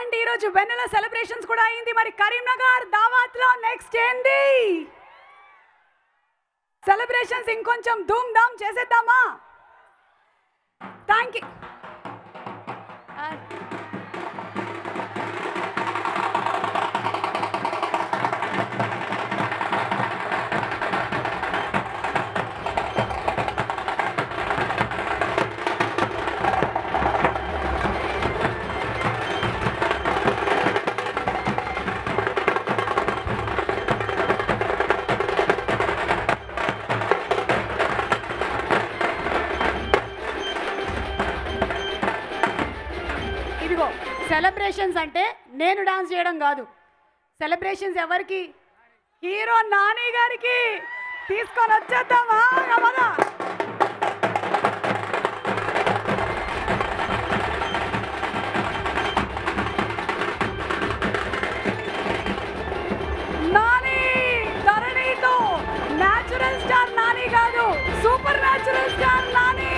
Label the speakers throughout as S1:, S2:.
S1: ఏంటి ఈరోజు వెన్నెల సెలబ్రేషన్స్ కూడా అయింది మరి కరీంనగర్ దావాత్ లో నెక్స్ట్ ఏంది సెలబ్రేషన్స్ ఇంకొంచెం ధూమ్ ధామ్ చేసేద్దామా థ్యాంక్ యూ ఇదిగో సెలబ్రేషన్స్ అంటే నేను డాన్స్ చేయడం కాదు సెలబ్రేషన్స్ ఎవరికి హీరో నాని గారికి తీసుకొని వచ్చేద్దామా రమణ నాని ధరణితో న్యాచురల్ స్టార్ నాని కాదు సూపర్ న్యాచురల్ స్టార్ నాని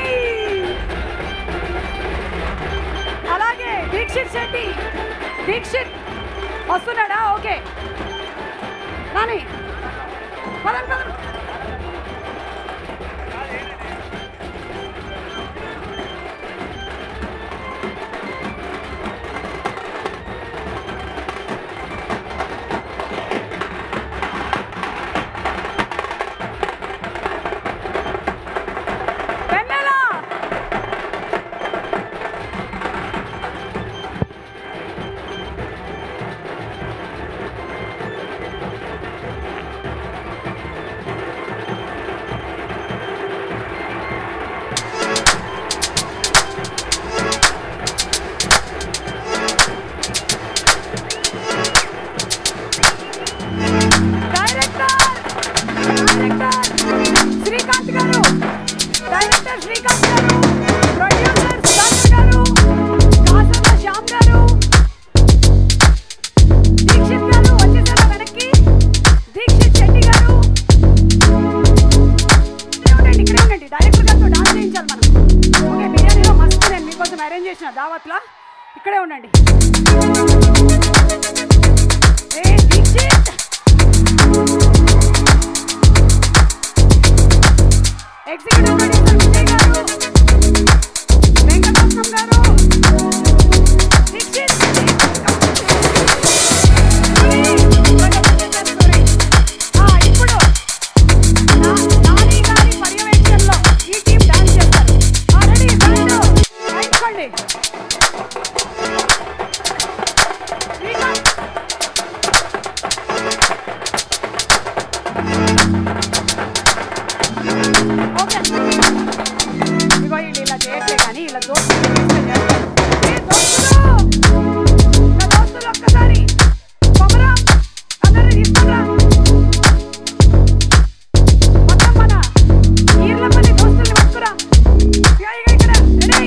S1: అలాగే దీక్షిత్ శెట్టి దీక్షిత్ వస్తున్నాడా ఓకే నాని పదండి పదండి వెన్నెల డైరెక్టర్ డైరెక్టర్ శ్రీకాంత్ గారు డైరెక్టర్ శ్రీకాంత్ గారు ప్రొడ్యూసర్ సుధాకర్ గారు కాసర్ల శ్యామ్ గారు దీక్షిత్ గారు వచ్చేసారా వెనక్కి దీక్షిత్ శెట్టి గారు ఇక్కడే ఉండండి ఇక్కడే ఉండండి డైరెక్టర్ గారితో డాన్స్ చేయించాలి మనం ఓకే బిర్యానీలో మస్తు నేను మీకోసం అరేంజ్ చేసిన దావత్లో ఇక్కడే ఉండండి ఏ దీక్షిత్ ఎగ్జిక్యూటివ్ ప్రొడ్యూసర్ విజయ్ గారు వెంకటరత్నం గారు దీక్షిత్ ఆ, ఇప్పుడు నా- నాని గారి పర్యవేక్షణలో ఈ టీం డాన్స్ చేస్తారు ఆ, రెడీ బ్యాండ్ రాయించుకోండి శ్రీకాంత్ ఓకే ఇగో వీళ్ళు ఇలా చేయట్లే కానీ ఇలా దోస్తులు తీసుకొని చేస్తారు. ఏ దోస్తులు నా దోస్తులు ఒక్కసారి కొమరా అందరిని తీసుకురా మొత్తం మన ఈర్లపల్లి దోస్తుల్ని పట్టుకురా ఇగో ఇగో ఇక్కడ రెడీ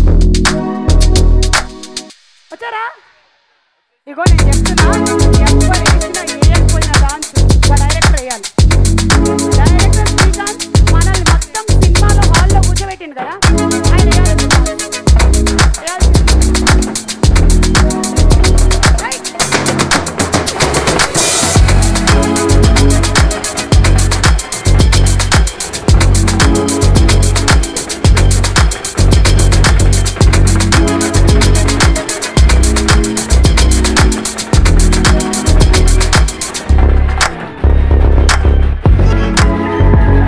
S1: వచ్చారా ఇగో నేను చెప్తున్నా ఎవరు వేసినా వేయకపోయినా డాన్స్ డైరెక్టర్ వేయాలి డైరెక్టర్ శ్రీకాంత్ మనల్ని మొత్తం సినిమాలో హాల్లో కూర్చోబెట్టిండు కదా ఆయన వేయాలి. వేయాలి. రైట్.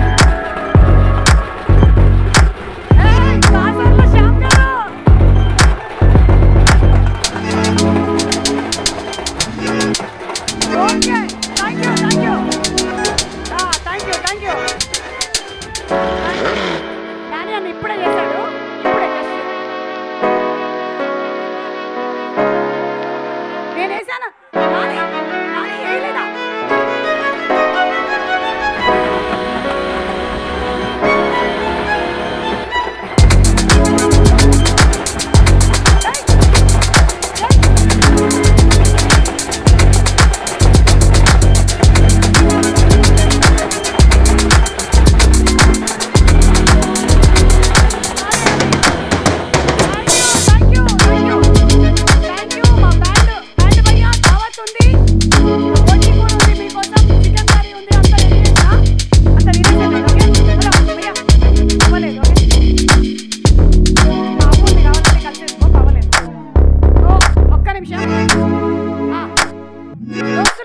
S1: ఏయ్, కాసర్ల శ్యామ్ గారు.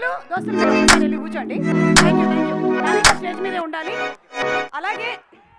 S1: దోస్తులు దోస్తులు మీరు ఒక్కసారి వెళ్ళి కూర్చోండి thank you thank you stage మీదే ఉండాలి అలాగే